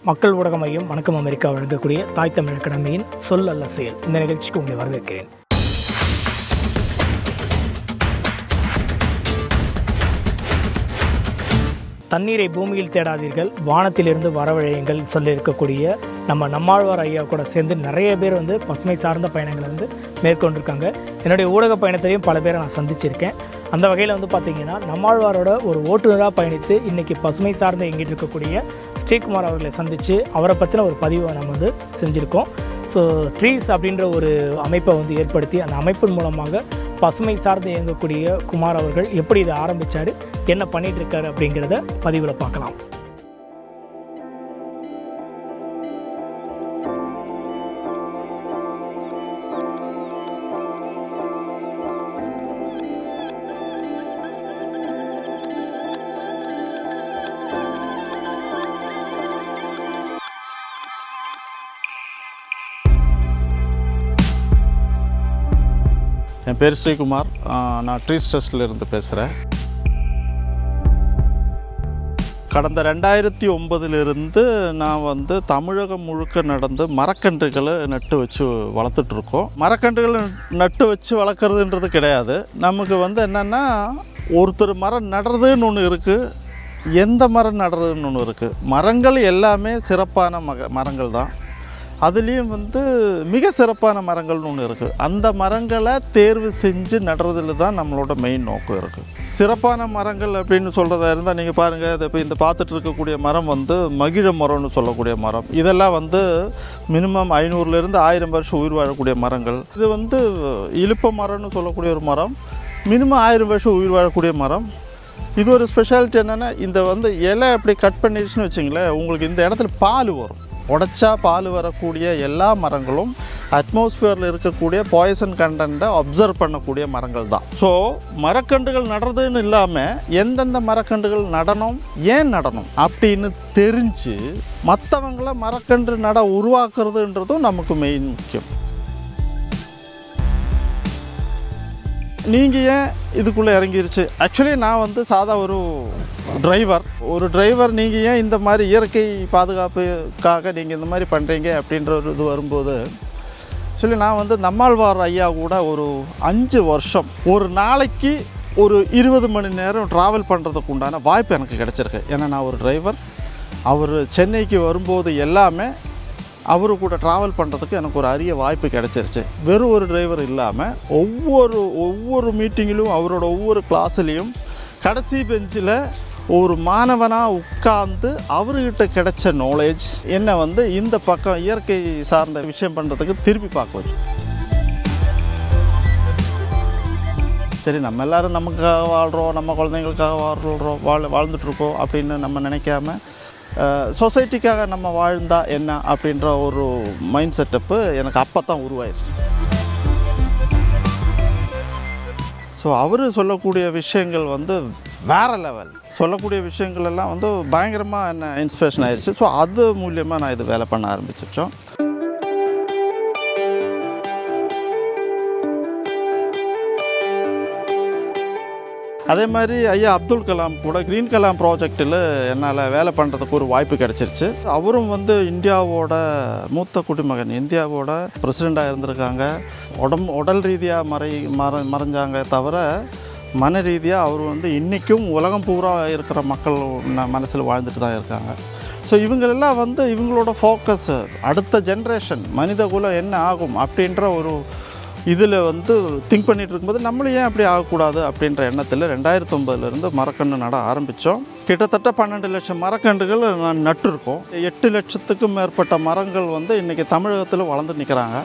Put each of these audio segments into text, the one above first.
மக்கள் ஊடக மையம் வணக்கம் அமெரிக்கா வழங்கக்கூடிய தாய் தமிழ் அகாடமியின் சொல் அல்ல செயல் இந்த நிகழ்ச்சிக்கு உங்களை வரவேற்கிறேன் தண்ணீரை பூமியில் தேடாதீர்கள் வானத்திலிருந்து வரவழையுங்கள் சொல்லியிருக்கக்கூடிய நம்ம நம்மாழ்வார் ஐயா கூட சேர்ந்து நிறைய பேர் வந்து பசுமை சார்ந்த பயணங்களை வந்து மேற்கொண்டிருக்காங்க என்னுடைய ஊடக பயணத்திலையும் பல பேரை நான் சந்திச்சிருக்கேன் அந்த வகையில் வந்து பார்த்திங்கன்னா நம்மாழ்வாரோட ஒரு ஓட்டுநராக பயணித்து இன்றைக்கி பசுமை சார்ந்து எங்கிட்டு இருக்கக்கூடிய ஸ்ரீகுமார் அவர்களை சந்தித்து அவரை பற்றின ஒரு பதிவை நம்ம வந்து செஞ்சுருக்கோம் ஸோ ட்ரீஸ் அப்படின்ற ஒரு அமைப்பை வந்து ஏற்படுத்தி அந்த அமைப்பின் மூலமாக பசுமை சார்ந்து இயங்கக்கூடிய குமார் அவர்கள் எப்படி இதை ஆரம்பித்தார் என்ன பண்ணிட்டு இருக்காரு அப்படிங்கிறத பதிவில் பார்க்கலாம் என் பேர் ஸ்ரீகுமார் ஆஹ் நான் ட்ரீஸ் ட்ரஸ்டில் இருந்து பேசுகிறேன் கடந்த ரெண்டாயிரத்தி ஒம்பதுலேருந்து நான் வந்து தமிழகம் முழுக்க நடந்து மரக்கன்றுகளை நட்டு வச்சு வளர்த்துட்ருக்கோம் மரக்கன்றுகளை நட்டு வச்சு வளர்க்குறதுன்றது கிடையாது நமக்கு வந்து என்னென்னா ஒருத்தர் மரம் நடுறதுன்னு ஒன்று இருக்குது எந்த மரம் நடுறதுன்னு ஒன்று இருக்குது மரங்கள் எல்லாமே சிறப்பான மக மரங்கள் தான் அதுலேயும் வந்து மிக சிறப்பான மரங்கள்னு ஒன்று இருக்குது அந்த மரங்களை தேர்வு செஞ்சு நடுறதுல தான் நம்மளோட மெயின் நோக்கம் இருக்குது சிறப்பான மரங்கள் அப்படின்னு சொல்கிறதா இருந்தால் நீங்கள் பாருங்கள் இதை இப்போ இந்த பார்த்துட்டு இருக்கக்கூடிய மரம் வந்து மகிழ மரம்னு சொல்லக்கூடிய மரம் இதெல்லாம் வந்து மினிமம் ஐநூறுலேருந்து ஆயிரம் வருஷம் உயிர் வாழக்கூடிய மரங்கள் இது வந்து இலுப்ப மரம்னு சொல்லக்கூடிய ஒரு மரம் மினிமம் ஆயிரம் வருஷம் உயிர் வாழக்கூடிய மரம் இது ஒரு ஸ்பெஷாலிட்டி என்னென்னா இந்த வந்து இலை அப்படி கட் பண்ணிடுச்சுன்னு வச்சிங்களேன் உங்களுக்கு இந்த இடத்துல பால் வரும் உடைச்சா பால் வரக்கூடிய எல்லா மரங்களும் அட்மாஸ்பியரில் இருக்கக்கூடிய பாய்சன் கண்டென்ட்டை அப்சர்வ் பண்ணக்கூடிய மரங்கள் தான் ஸோ மரக்கன்றுகள் நடுறதுன்னு இல்லாமல் எந்தெந்த மரக்கன்றுகள் நடணும் ஏன் நடணும் அப்படின்னு தெரிஞ்சு மற்றவங்கள மரக்கன்று நட உருவாக்குறதுன்றதும் நமக்கு மெயின் முக்கியம் நீங்கள் ஏன் இதுக்குள்ளே இறங்கிருச்சு ஆக்சுவலி நான் வந்து சாதா ஒரு டிரைவர் ஒரு டிரைவர் நீங்கள் ஏன் இந்த மாதிரி இயற்கை பாதுகாப்புக்காக நீங்கள் இந்த மாதிரி பண்ணுறீங்க அப்படின்ற ஒரு இது வரும்போது ஆக்சுவலி நான் வந்து நம்மாழ்வார் ஐயா கூட ஒரு அஞ்சு வருஷம் ஒரு நாளைக்கு ஒரு இருபது மணி நேரம் ட்ராவல் பண்ணுறதுக்கு உண்டான வாய்ப்பு எனக்கு கிடச்சிருக்கு ஏன்னா நான் ஒரு டிரைவர் அவர் சென்னைக்கு வரும்போது எல்லாமே அவரு கூட ட்ராவல் பண்ணுறதுக்கு எனக்கு ஒரு அரிய வாய்ப்பு கிடச்சிருச்சு வெறும் ஒரு டிரைவர் இல்லாமல் ஒவ்வொரு ஒவ்வொரு மீட்டிங்கிலும் அவரோட ஒவ்வொரு கிளாஸ்லேயும் கடைசி பெஞ்சில் ஒரு மாணவனாக உட்கார்ந்து அவர்கிட்ட கிடைச்ச நாலேஜ் என்னை வந்து இந்த பக்கம் இயற்கை சார்ந்த விஷயம் பண்ணுறதுக்கு திருப்பி பார்க்க வச்சு சரி நம்ம எல்லாரும் நமக்காக வாழ்கிறோம் நம்ம குழந்தைங்களுக்காக வாழ்கிறோம் வாழ் வாழ்ந்துட்டுருக்கோம் அப்படின்னு நம்ம நினைக்காம சொசைட்டிக்காக நம்ம வாழ்ந்தா என்ன அப்படின்ற ஒரு மைண்ட் செட்டப்பு எனக்கு அப்போ தான் உருவாயிருச்சு ஸோ அவர் சொல்லக்கூடிய விஷயங்கள் வந்து வேறு லெவல் சொல்லக்கூடிய விஷயங்கள் எல்லாம் வந்து பயங்கரமாக என்ன இன்ஸ்பிரேஷன் ஆயிடுச்சு ஸோ அது மூலியமாக நான் இது வேலை பண்ண ஆரம்பிச்சிச்சோம் அதே மாதிரி ஐயா அப்துல் கலாம் கூட க்ரீன் கலாம் ப்ராஜெக்டில் என்னால் வேலை பண்ணுறதுக்கு ஒரு வாய்ப்பு கிடச்சிருச்சு அவரும் வந்து இந்தியாவோட மூத்த குடிமகன் இந்தியாவோட பிரசிடெண்ட்டாக இருந்திருக்காங்க உடம்பு உடல் ரீதியாக மறை மற மறைஞ்சாங்க தவிர மன ரீதியாக அவர் வந்து இன்றைக்கும் உலகம் பூரா இருக்கிற மக்கள் மனசில் வாழ்ந்துட்டு தான் இருக்காங்க ஸோ இவங்களெல்லாம் வந்து இவங்களோட ஃபோக்கஸ் அடுத்த ஜென்ரேஷன் மனித குலம் என்ன ஆகும் அப்படின்ற ஒரு இதில் வந்து திங்க் பண்ணிட்டு இருக்கும்போது நம்மளும் ஏன் அப்படி ஆகக்கூடாது அப்படின்ற எண்ணத்தில் ரெண்டாயிரத்தி ஒம்பதுலேருந்து மரக்கன்று நட ஆரம்பித்தோம் கிட்டத்தட்ட பன்னெண்டு லட்சம் மரக்கன்றுகள் நான் நட்டுருக்கோம் எட்டு லட்சத்துக்கும் மேற்பட்ட மரங்கள் வந்து இன்றைக்கி தமிழகத்தில் வளர்ந்து நிற்கிறாங்க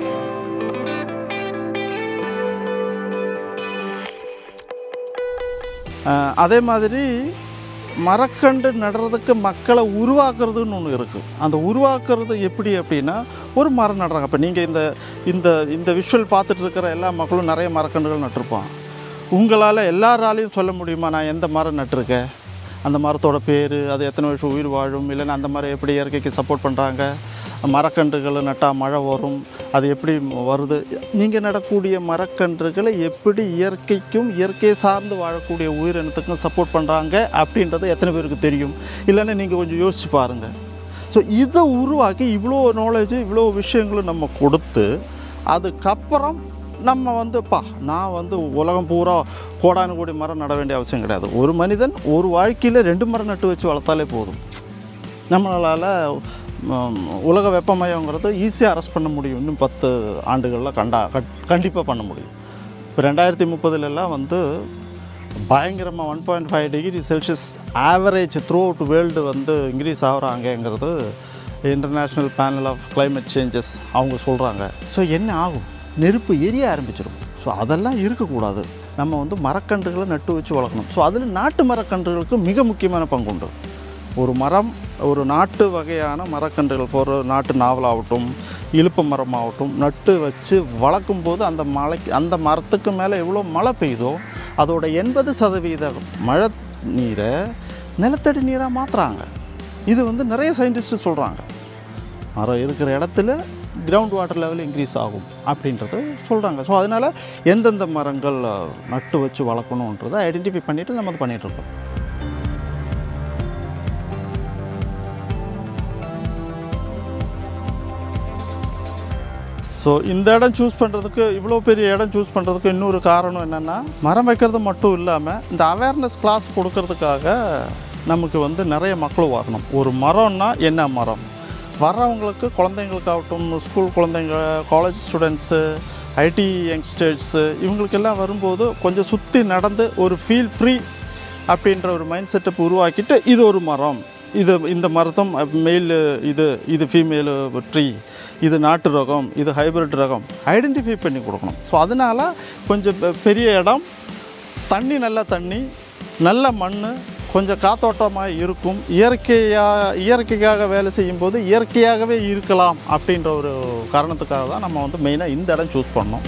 அஹ் அதே மாதிரி மரக்கன்று நடுறதுக்கு மக்களை உருவாக்குறதுன்னு ஒன்று இருக்குது அந்த உருவாக்குறது எப்படி அப்படின்னா ஒரு மரம் நடுறாங்க இப்போ நீங்கள் இந்த இந்த இந்த விஷுவல் பார்த்துட்டு இருக்கிற எல்லா மக்களும் நிறைய மரக்கன்றுகள் நட்டிருப்பான் உங்களால் எல்லாராலையும் சொல்ல முடியுமா நான் எந்த மரம் நட்டிருக்கேன் அந்த மரத்தோட பேர் அது எத்தனை வருஷம் உயிர் வாழும் இல்லைன்னா அந்த மரம் எப்படி இயற்கைக்கு சப்போர்ட் பண்ணுறாங்க மரக்கன்றுகளை நட்டால் மழை வரும் அது எப்படி வருது நீங்கள் நடக்கூடிய மரக்கன்றுகளை எப்படி இயற்கைக்கும் இயற்கையை சார்ந்து வாழக்கூடிய உயிரினத்துக்கும் சப்போர்ட் பண்ணுறாங்க அப்படின்றது எத்தனை பேருக்கு தெரியும் இல்லைன்னா நீங்கள் கொஞ்சம் யோசிச்சு பாருங்கள் ஸோ இதை உருவாக்கி இவ்வளோ நாலேஜ் இவ்வளோ விஷயங்களும் நம்ம கொடுத்து அதுக்கப்புறம் நம்ம வந்து பா நான் வந்து உலகம் பூரா கோடானு கோடி மரம் நட வேண்டிய அவசியம் கிடையாது ஒரு மனிதன் ஒரு வாழ்க்கையில் ரெண்டு மரம் நட்டு வச்சு வளர்த்தாலே போதும் நம்மளால் உலக வெப்பமயங்கிறது ஈஸியாக அரெஸ்ட் பண்ண முடியும் இன்னும் பத்து ஆண்டுகளில் கண்டா கண்டிப்பாக பண்ண முடியும் இப்போ ரெண்டாயிரத்தி முப்பதுலலாம் வந்து பயங்கரமாக one point five degree Celsius average throughout world வந்து இன்க்ரீஸ் ஆகுறாங்கங்கிறது international panel of climate changes அவங்க சொல்கிறாங்க ஸோ என்ன ஆகும் நெருப்பு எரிய ஆரம்பிச்சிடும் ஸோ அதெல்லாம் இருக்கக்கூடாது நம்ம வந்து மரக்கன்றுகளை நட்டு வச்சு வளர்க்கணும் ஸோ அதில் நாட்டு மரக்கன்றுகளுக்கு மிக முக்கியமான பங்கு உண்டு ஒரு மரம் ஒரு நாட்டு வகையான மரக்கன்றுகள் இப்போ ஒரு நாட்டு நாவலாகட்டும் இலுப்ப மரமாகட்டும் நட்டு வச்சு வளர்க்கும் போது அந்த மலைக்கு அந்த மரத்துக்கு மேலே எவ்வளோ மழை பெய்யுதோ அதோட எண்பது சதவீத மழை நீரை நிலத்தடி நீராக மாற்றுறாங்க இது வந்து நிறைய சயின்டிஸ்ட் சொல்கிறாங்க மரம் இருக்கிற இடத்துல கிரவுண்ட் வாட்டர் லெவல் இன்க்ரீஸ் ஆகும் அப்படின்றது சொல்கிறாங்க ஸோ அதனால் எந்தெந்த மரங்கள் அஹ், நட்டு வச்சு வளர்க்கணுன்றதை ஐடென்டிஃபை பண்ணிவிட்டு நம்ம அது பண்ணிகிட்ருக்கோம் ஸோ இந்த இடம் சூஸ் பண்ணுறதுக்கு இவ்வளோ பெரிய இடம் சூஸ் பண்ணுறதுக்கு இன்னொரு காரணம் என்னென்னா மரம் வைக்கிறது மட்டும் இல்லாமல் இந்த அவேர்னஸ் கிளாஸ் கொடுக்கறதுக்காக நமக்கு வந்து நிறைய மக்கள் வரணும் ஒரு மரம்னா என்ன மரம் வர்றவங்களுக்கு குழந்தைங்களுக்காகட்டும் ஸ்கூல் குழந்தைங்க காலேஜ் ஸ்டூடெண்ட்ஸு ஐடி யங்ஸ்டர்ஸு இவங்களுக்கெல்லாம் வரும்போது கொஞ்சம் சுற்றி நடந்து ஒரு ஃபீல் ஃப்ரீ அப்படின்ற ஒரு மைண்ட் செட்டப் உருவாக்கிட்டு இது ஒரு மரம் இது இந்த மரத்தம் மெயில் இது இது ஃபீமேலு ட்ரீ இது நாட்டு ரகம் இது ஹைபிரிட் ரகம் ஐடென்டிஃபை பண்ணி கொடுக்கணும் ஸோ அதனால் கொஞ்சம் பெ- பெரிய இடம் தண்ணி நல்ல தண்ணி நல்ல மண் கொஞ்சம் காத்தோட்டமாக இருக்கும் இயற்கையாக இயற்கைக்காக வேலை செய்யும்போது இயற்கையாகவே இருக்கலாம் அப்படின்ற ஒரு காரணத்துக்காக தான் நம்ம வந்து மெயினாக இந்த இடம் சூஸ் பண்ணோம்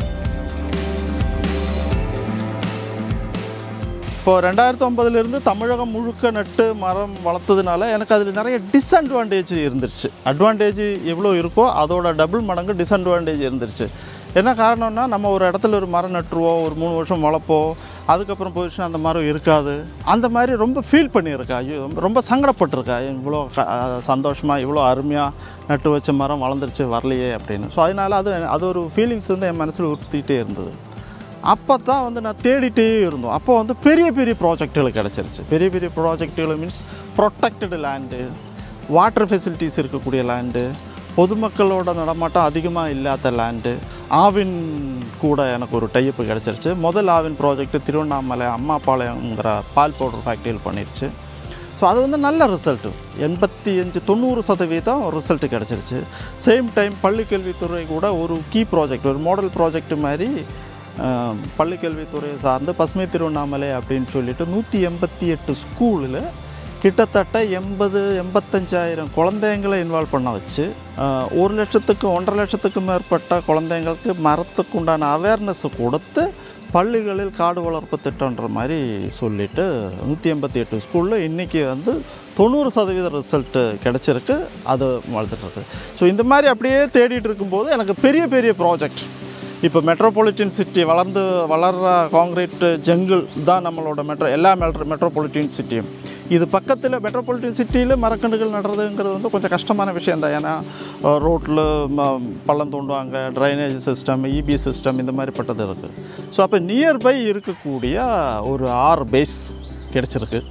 இப்போ ரெண்டாயிரத்தி ஒம்பதுலேருந்து தமிழகம் முழுக்க நட்டு மரம் வளர்த்ததுனால எனக்கு அதில் நிறைய டிஸ்அட்வான்டேஜ் இருந்துருச்சு அட்வான்டேஜ் எவ்வளோ இருக்கோ அதோட டபுள் மடங்கு டிஸ்அட்வான்டேஜ் இருந்துருச்சு என்ன காரணம்னா நம்ம ஒரு இடத்துல ஒரு மரம் நட்டுருவோம் ஒரு மூணு வருஷம் வளர்ப்போம் அதுக்கப்புறம் போயிடுச்சுன்னா அந்த மரம் இருக்காது அந்த மாதிரி ரொம்ப ஃபீல் பண்ணியிருக்கா ஐயோ ரொம்ப சங்கடப்பட்டிருக்கா இவ்வளோ சந்தோஷமாக இவ்வளோ அருமையாக நட்டு வச்ச மரம் வளர்ந்துருச்சு வரலையே அப்படின்னு ஸோ அதனால் அது அது ஒரு ஃபீலிங்ஸ் வந்து என் மனசில் உறுத்திக்கிட்டே இருந்தது அப்போ தான் வந்து நான் தேடிட்டே இருந்தோம் அப்போ வந்து பெரிய பெரிய ப்ராஜெக்டுகள் கிடச்சிருச்சு பெரிய பெரிய ப்ராஜெக்டுகள் means protected land water facilities இருக்கக்கூடிய லேண்டு பொதுமக்களோட நடமாட்டம் அதிகமாக இல்லாத லேண்டு ஆவின் கூட எனக்கு ஒரு டைப்பு கிடச்சிருச்சு முதல் ஆவின் ப்ராஜெக்ட் திருவண்ணாமலை அம்மாபாளையங்கிற பால் பவுடர் ஃபேக்ட்ரியில் பண்ணிருச்சு ஸோ அது வந்து நல்ல ரிசல்ட்டு எண்பத்தி அஞ்சு தொண்ணூறு சதவீதம் ரிசல்ட்டு கிடச்சிருச்சு சேம் டைம் பள்ளிக்கல்வித்துறை கூட ஒரு கீ ப்ராஜெக்ட் ஒரு மாடல் ப்ராஜெக்ட் மாதிரி அஹ், பள்ளிக்கல்வித்துறையை சார்ந்து பசுமை திருவண்ணாமலை அப்படின்னு சொல்லிட்டு நூற்றி எண்பத்தி எட்டு ஸ்கூலில் கிட்டத்தட்ட எண்பது எண்பத்தஞ்சாயிரம் குழந்தைங்களை இன்வால்வ் பண்ண வச்சு அஹ், ஒரு லட்சத்துக்கு ஒன்றரை லட்சத்துக்கு மேற்பட்ட குழந்தைங்களுக்கு மரத்துக்கு உண்டான அவேர்னஸ் கொடுத்து பள்ளிகளில் காடு வளர்ப்பு திட்டம்ன்ற மாதிரி சொல்லிட்டு நூற்றி எண்பத்தி எட்டு ஸ்கூலில் இன்றைக்கி வந்து தொண்ணூறு சதவீத ரிசல்ட்டு கிடச்சிருக்கு அது வளர்த்துட்ருக்கு ஸோ இந்த மாதிரி அப்படியே தேடிட்டு இருக்கும்போது எனக்கு பெரிய பெரிய ப்ராஜெக்ட் இப்போ மெட்ரோபாலிட்டன் சிட்டி வளர்ந்து வளர்ற காங்கிரீட் ஜங்கிள் தான் நம்மளோட மெட்ரோ எல்லா மெட்ரோ மெட்ரோபாலிட்டன் சிட்டியும் இது பக்கத்தில் மெட்ரோபாலிட்டன் சிட்டியில் மரக்கன்றுகள் நடுறதுங்கிறது வந்து கொஞ்சம் கஷ்டமான விஷயம் தான் ஏன்னா ரோட்டில் பள்ளம் தோண்டுவாங்க ட்ரைனேஜ் சிஸ்டம் இபி சிஸ்டம் இந்த மாதிரிப்பட்டது இருக்குது ஸோ அப்போ நியர்பை இருக்கக்கூடிய ஒரு ஆறு பேஸ் கிடச்சிருக்கு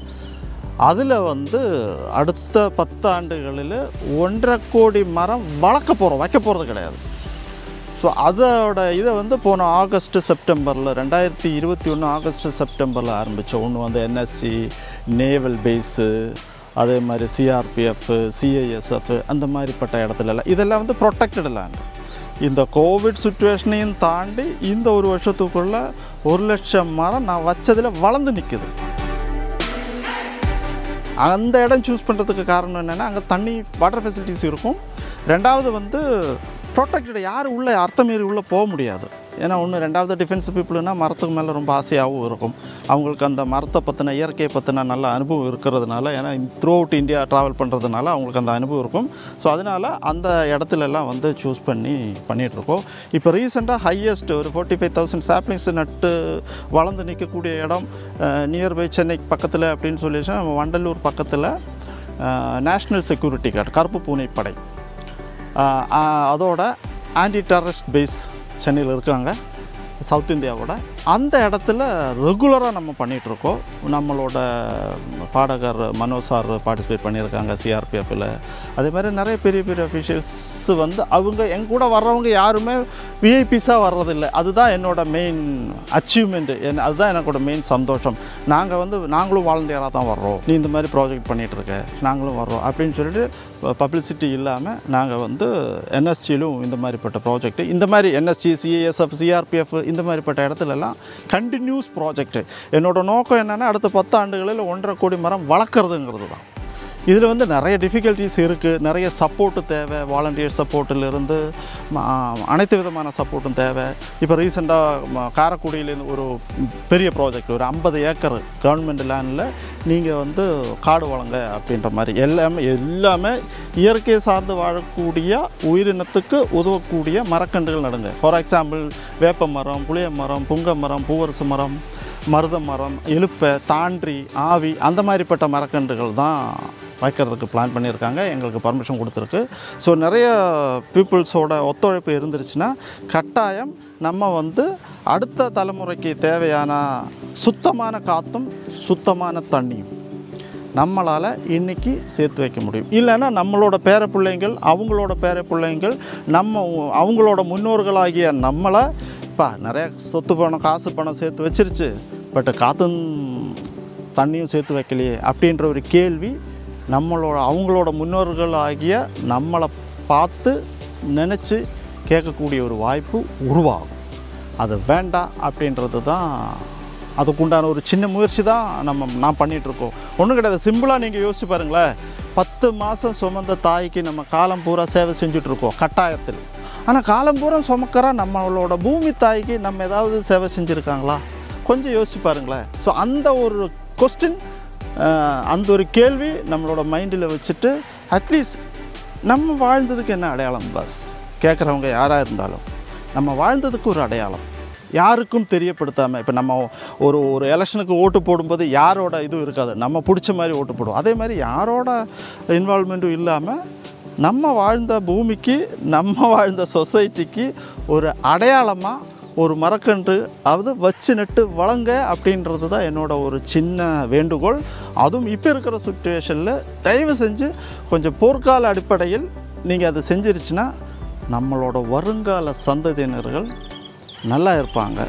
அதில் வந்து அடுத்த பத்து ஆண்டுகளில் ஒன்றரை கோடி மரம் வளர்க்க போகிறோம் வைக்க போகிறது கிடையாது ஸோ அதோட இதை வந்து போன ஆகஸ்ட் செப்டம்பரில் ரெண்டாயிரத்தி இருபத்தி ஒன்று ஆகஸ்ட் செப்டம்பரில் ஆரம்பித்தோம் ஒன்று வந்து என்எஸ்சி நேவல் பேஸு அதே மாதிரி சிஆர்பிஎஃப் சிஐஎஸ்எஃப் அந்த மாதிரிப்பட்ட இடத்துலலாம் இதெல்லாம் வந்து ப்ரொடெக்டட் லேண்ட் இந்த கோவிட் சுச்சுவேஷனையும் தாண்டி இந்த ஒரு வருஷத்துக்குள்ளே ஒரு லட்சம் மரம் நான் வச்சதில் வளர்ந்து நிற்குது அந்த இடம் சூஸ் பண்ணுறதுக்கு காரணம் என்னென்னா அங்கே தண்ணி வாட்டர் ஃபெசிலிட்டிஸ் இருக்கும் ரெண்டாவது வந்து ப்ரொடெக்டட் யார் உள்ளே அர்த்தமீறி உள்ளே போக முடியாது ஏன்னா ஒன்று ரெண்டாவது டிஃபென்ஸ் பீப்புள்னா மரத்துக்கு மேலே ரொம்ப ஆசையாகவும் இருக்கும் அவங்களுக்கு அந்த மரத்தை பற்றின இயற்கையை பற்றின நல்ல அனுபவம் இருக்கிறதுனால ஏன்னா த்ரூ அவுட் இந்தியா ட்ராவல் பண்ணுறதுனால அவங்களுக்கு அந்த அனுபவம் இருக்கும் ஸோ அதனால் அந்த இடத்துலலாம் வந்து சூஸ் பண்ணி பண்ணிகிட்ருக்கோம் இப்போ ரீசெண்டாக ஹையஸ்ட் ஒரு ஃபோர்ட்டி ஃபைவ் தௌசண்ட் சாப்ளிங்ஸ் நட்டு வளர்ந்து நிற்கக்கூடிய இடம் நியர்பை சென்னை பக்கத்தில் அப்படின்னு சொல்லிச்சுன்னா நம்ம வண்டலூர் பக்கத்தில் நேஷ்னல் செக்யூரிட்டி கார்டு கருப்பு பூனை படை ஆஹ் ஆஹ் அதோட ஆன்டி டெரரிஸ்ட் பேஸ் சென்னையில் இருக்காங்க சவுத் இந்தியாவோட அந்த இடத்துல ரெகுலராக நம்ம பண்ணிகிட்ருக்கோம் நம்மளோட பாடகர் மனோஜ் சார் பார்ட்டிசிபேட் பண்ணியிருக்காங்க சிஆர்பிஎஃப்பில் அதே மாதிரி நிறைய பெரிய பெரிய அஃபிஷியல்ஸ் வந்து அவங்க எங்க கூட வர்றவங்க யாருமே விஐபிஸாக வர்றதில்லை அதுதான் என்னோட மெயின் அச்சீவ்மெண்ட்டு என் அதுதான் எனக்கோட மெயின் சந்தோஷம் நாங்கள் வந்து நாங்களும் வாலண்டியராக தான் வர்றோம் நீ இந்த மாதிரி ப்ராஜெக்ட் பண்ணிகிட்டு இருக்க நாங்களும் வர்றோம் அப்படின்னு சொல்லிட்டு பப்ளிசிட்டி இல்லாமல் நாங்கள் வந்து என்எஸ்சியிலும் இந்த மாதிரிப்பட்ட ப்ராஜெக்ட் இந்த மாதிரி என்எஸ்சி சிஏஎஸ்எஃப் சிஆர்பிஎஃப் இந்த மாதிரிப்பட்ட இடத்துலலாம் கண்டினியூஸ் ப்ராஜெக்ட் என்னோட நோக்கம் என்னென்னா அடுத்த பத்து ஆண்டுகளில் ஒன்றரை கோடி மரம் வளர்க்குறதுங்கிறது தான் இதில் வந்து நிறைய டிஃபிகல்ட்டிஸ் இருக்குது நிறைய சப்போர்ட்டு தேவை வாலண்டியர் சப்போர்ட்டிலிருந்து அனைத்து விதமான சப்போர்ட்டும் தேவை இப்போ ரீசெண்டாக காரைக்குடியிலேருந்து ஒரு பெரிய ப்ராஜெக்ட் ஒரு ஐம்பது ஏக்கர் கவர்மெண்ட் லேண்டில் நீங்கள் வந்து காடு வளங்க அப்படின்ற மாதிரி எல்லாமே எல்லாமே இயற்கை சார்ந்து வாழக்கூடிய உயிரினத்துக்கு உதவக்கூடிய மரக்கன்றுகள் நடுங்க ஃபார் எக்ஸாம்பிள் வேப்ப மரம் புளிய மரம் புங்க மரம் பூவரசு மரம் மருத மரம் இலுப்பை தாண்டி ஆவி அந்த மாதிரிப்பட்ட மரக்கன்றுகள் தான் வைக்கிறதுக்கு பிளான் பண்ணியிருக்காங்க எங்களுக்கு பர்மிஷன் கொடுத்துருக்கு ஸோ நிறைய பீப்புள்ஸோட ஒத்துழைப்பு இருந்துருச்சுன்னா கட்டாயம் நம்ம வந்து அடுத்த தலைமுறைக்கு தேவையான சுத்தமான காற்றும் சுத்தமான தண்ணியும் நம்மளால் இன்னைக்கு சேர்த்து வைக்க முடியும் இல்லைன்னா நம்மளோட பேர பிள்ளைங்கள் அவங்களோட பேர பிள்ளைங்கள் நம்ம அவங்களோட முன்னோர்களாகிய நம்மளை இப்போ நிறைய சொத்து பணம் காசு பணம் சேர்த்து வச்சிருச்சு பட் காற்றும் தண்ணியும் சேர்த்து வைக்கலையே அப்படின்ற ஒரு கேள்வி நம்மளோட அவங்களோட முன்னோர்கள் ஆகிய நம்மளை பார்த்து நினச்சி கேட்கக்கூடிய ஒரு வாய்ப்பு உருவாகும் அது வேண்டாம் அப்படின்றது தான் அதுக்குண்டான ஒரு சின்ன முயற்சி தான் நம்ம நான் பண்ணிகிட்ருக்கோம் ஒன்றும் கிடையாது சிம்பிளாக நீங்கள் யோசிச்சு பாருங்களேன் பத்து மாதம் சுமந்த தாய்க்கு நம்ம காலம் பூரா சேவை செஞ்சுட்ருக்கோம் கட்டாயத்தில் ஆனால் காலம் பூரா சுமக்கிற நம்மளோட பூமி தாய்க்கு நம்ம ஏதாவது சேவை செஞ்சுருக்காங்களா கொஞ்சம் யோசிச்சு பாருங்களேன் ஸோ அந்த ஒரு கொஸ்டின் அந்த ஒரு கேள்வி நம்மளோட மைண்டில் வச்சுட்டு அட்லீஸ்ட் நம்ம வாழ்ந்ததுக்கு என்ன அடையாளம் பாஸ் கேட்குறவங்க யாராக இருந்தாலும் நம்ம வாழ்ந்ததுக்கு ஒரு அடையாளம் யாருக்கும் தெரியப்படுத்தாமல் இப்போ நம்ம ஒரு ஒரு எலெக்ஷனுக்கு ஓட்டு போடும்போது யாரோட இதுவும் இருக்காது நம்ம பிடிச்ச மாதிரி ஓட்டு போடுவோம் அதே மாதிரி யாரோட இன்வால்மெண்ட்டும் இல்லாமல் நம்ம வாழ்ந்த பூமிக்கு நம்ம வாழ்ந்த சொசைட்டிக்கு ஒரு அடையாளமாக ஒரு மரக்கன்று அதாவது வச்சு நட்டு வளங்க அப்படின்றது தான் என்னோட ஒரு சின்ன வேண்டுகோள் அதுவும் இப்போ இருக்கிற சுச்சுவேஷனில் தயவு செஞ்சு கொஞ்சம் போர்க்கால அடிப்படையில் நீங்கள் அதை செஞ்சிருச்சுன்னா நம்மளோட வருங்கால சந்ததியினர்கள் நல்லா இருப்பாங்க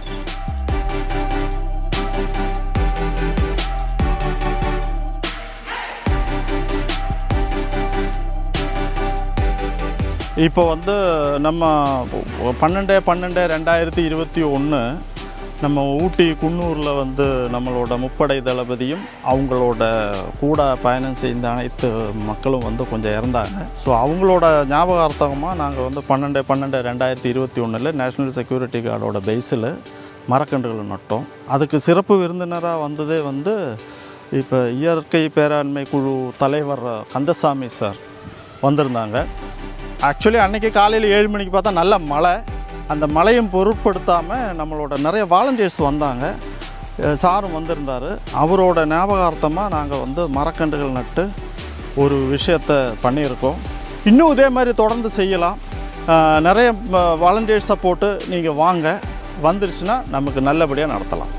இப்போ வந்து நம்ம பன்னெண்டு பன்னெண்டு ரெண்டாயிரத்தி இருபத்தி ஒன்று நம்ம ஊட்டி குன்னூரில் வந்து நம்மளோட முப்படை தளபதியும் அவங்களோட கூட பயணம் செய்த அனைத்து மக்களும் வந்து கொஞ்சம் இறந்தாங்க ஸோ அவங்களோட ஞாபகார்த்தகமாக நாங்கள் வந்து பன்னெண்டு பன்னெண்டு ரெண்டாயிரத்தி இருபத்தி ஒன்றில் நேஷ்னல் செக்யூரிட்டி கார்டோட பேஸில் மரக்கன்றுகள் நட்டோம் அதுக்கு சிறப்பு விருந்தினராக வந்ததே வந்து இப்போ இயற்கை பேராண்மை குழு தலைவர் கந்தசாமி சார் வந்திருந்தாங்க ஆக்சுவலி அன்றைக்கி காலையில் ஏழு மணிக்கு பார்த்தா நல்ல மழை அந்த மழையும் பொருட்படுத்தாமல் நம்மளோட நிறைய வாலண்டியர்ஸ் வந்தாங்க அஹ் சாரும் வந்திருந்தார் அவரோட ஞாபகார்த்தமாக நாங்கள் வந்து மரக்கன்றுகள் நட்டு ஒரு விஷயத்தை பண்ணியிருக்கோம் இன்னும் இதே மாதிரி தொடர்ந்து செய்யலாம் அஹ் நிறைய வாலண்டியர் சப்போர்ட்டு நீங்கள் வாங்க வந்துருச்சுன்னா நமக்கு நல்லபடியாக நடத்தலாம்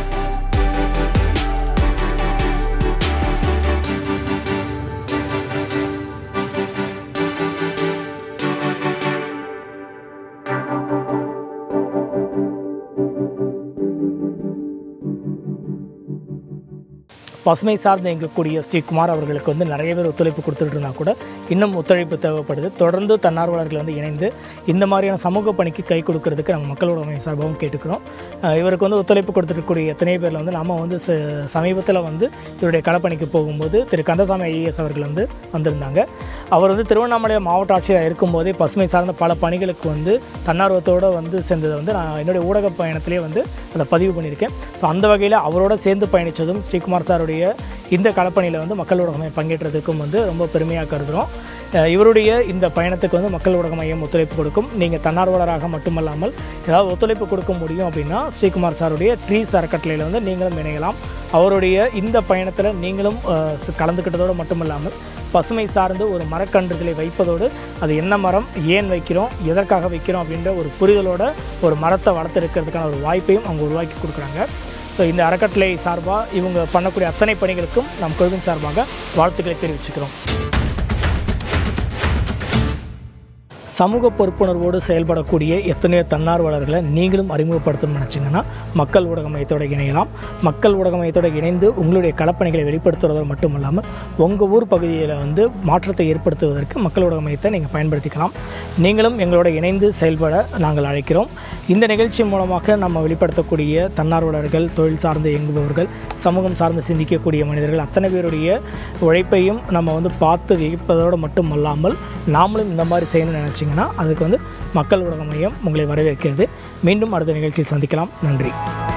பசுமை சார்ந்து இயங்கக்கூடிய ஸ்ரீகுமார் அவர்களுக்கு வந்து நிறைய பேர் ஒத்துழைப்பு கொடுத்துட்டு இருந்தா கூட இன்னும் ஒத்துழைப்பு தேவைப்படுது தொடர்ந்து தன்னார்வலர்கள் வந்து இணைந்து இந்த மாதிரியான சமூக பணிக்கு கை கொடுக்கறதுக்கு நம்ம மக்களோட அமைப்பு சார்பாகவும் கேட்டுக்கிறோம் அஹ் இவருக்கு வந்து ஒத்துழைப்பு கொடுத்துருக்கக்கூடிய எத்தனை பேரில் வந்து நம்ம வந்து ச- சமீபத்தில் வந்து இவருடைய களப்பணிக்கு போகும்போது திரு கந்தசாமி ஐஏஎஸ் அவர்கள் வந்து வந்திருந்தாங்க அவர் வந்து திருவண்ணாமலை மாவட்ட ஆட்சியராக இருக்கும்போதே பசுமை சார்ந்த பல பணிகளுக்கு வந்து தன்னார்வத்தோடு வந்து சேர்ந்ததை வந்து நான் என்னுடைய ஊடக பயணத்திலே வந்து அதை பதிவு பண்ணியிருக்கேன் ஸோ அந்த வகையில் அவரோட சேர்ந்து பயணித்ததும் ஸ்ரீகுமார் சாருடைய இந்த களப்பணியில் வந்து மக்கள் ஊடக மையம் பங்கேற்றதுக்கும் வந்து ரொம்ப பெருமையாக கருதுகிறோம் அஹ் இவருடைய இந்த பயணத்துக்கு வந்து மக்கள் ஊடக மையம் ஒத்துழைப்பு கொடுக்கும் நீங்கள் தன்னார்வலராக மட்டுமல்லாமல் ஏதாவது ஒத்துழைப்பு கொடுக்க முடியும் அப்படின்னா ஸ்ரீகுமார் சாருடைய ட்ரீஸ் அறக்கட்டளையில் வந்து நீங்களும் இணையலாம் அவருடைய இந்த பயணத்தில் நீங்களும் அஹ், ஸ்- கலந்துக்கிட்டதோடு மட்டுமல்லாமல் பசுமை சார்ந்து ஒரு மரக்கன்றுகளை வைப்பதோடு அது என்ன மரம் ஏன் வைக்கிறோம் எதற்காக வைக்கிறோம் அப்படின்ற ஒரு புரிதலோட ஒரு மரத்தை வளர்த்தெடுக்கிறதுக்கான ஒரு வாய்ப்பையும் அவங்க உருவாக்கி கொடுக்குறாங்க ஸோ இந்த அறக்கட்டளை சார்பாக இவங்க பண்ணக்கூடிய அத்தனை பணிகளுக்கும் நம் குழுவின் சார்பாக வாழ்த்துக்களை தெரிவிச்சுக்கிறோம் சமூக பொறுப்புணர்வோடு செயல்படக்கூடிய எத்தனையோ தன்னார்வலர்களை நீங்களும் அறிமுகப்படுத்தணும்னு நினச்சிங்கன்னா மக்கள் ஊடக மையத்தோட இணையலாம் மக்கள் ஊடக மையத்தோட இணைந்து உங்களுடைய களப்பணிகளை வெளிப்படுத்துவதோடு மட்டும் இல்லாமல் உங்கள் ஊர் பகுதியில் வந்து மாற்றத்தை ஏற்படுத்துவதற்கு மக்கள் ஊடக மையத்தை நீங்கள் பயன்படுத்திக்கலாம் நீங்களும் எங்களோட இணைந்து செயல்பட நாங்கள் அழைக்கிறோம் இந்த நிகழ்ச்சி மூலமாக நம்ம வெளிப்படுத்தக்கூடிய தன்னார்வலர்கள் தொழில் சார்ந்து இயங்குபவர்கள் சமூகம் சார்ந்து சிந்திக்கக்கூடிய மனிதர்கள் அத்தனை பேருடைய உழைப்பையும் நம்ம வந்து பார்த்து வியப்பதோடு மட்டும் அல்லாமல் நாமளும் இந்த மாதிரி செய்யணும்னு நினச்சிங்கன்னா அதுக்கு வந்து மக்கள் ஊடக மையம் உங்களை வரவேற்கிறது மீண்டும் அடுத்த நிகழ்ச்சியில் சந்திக்கலாம் நன்றி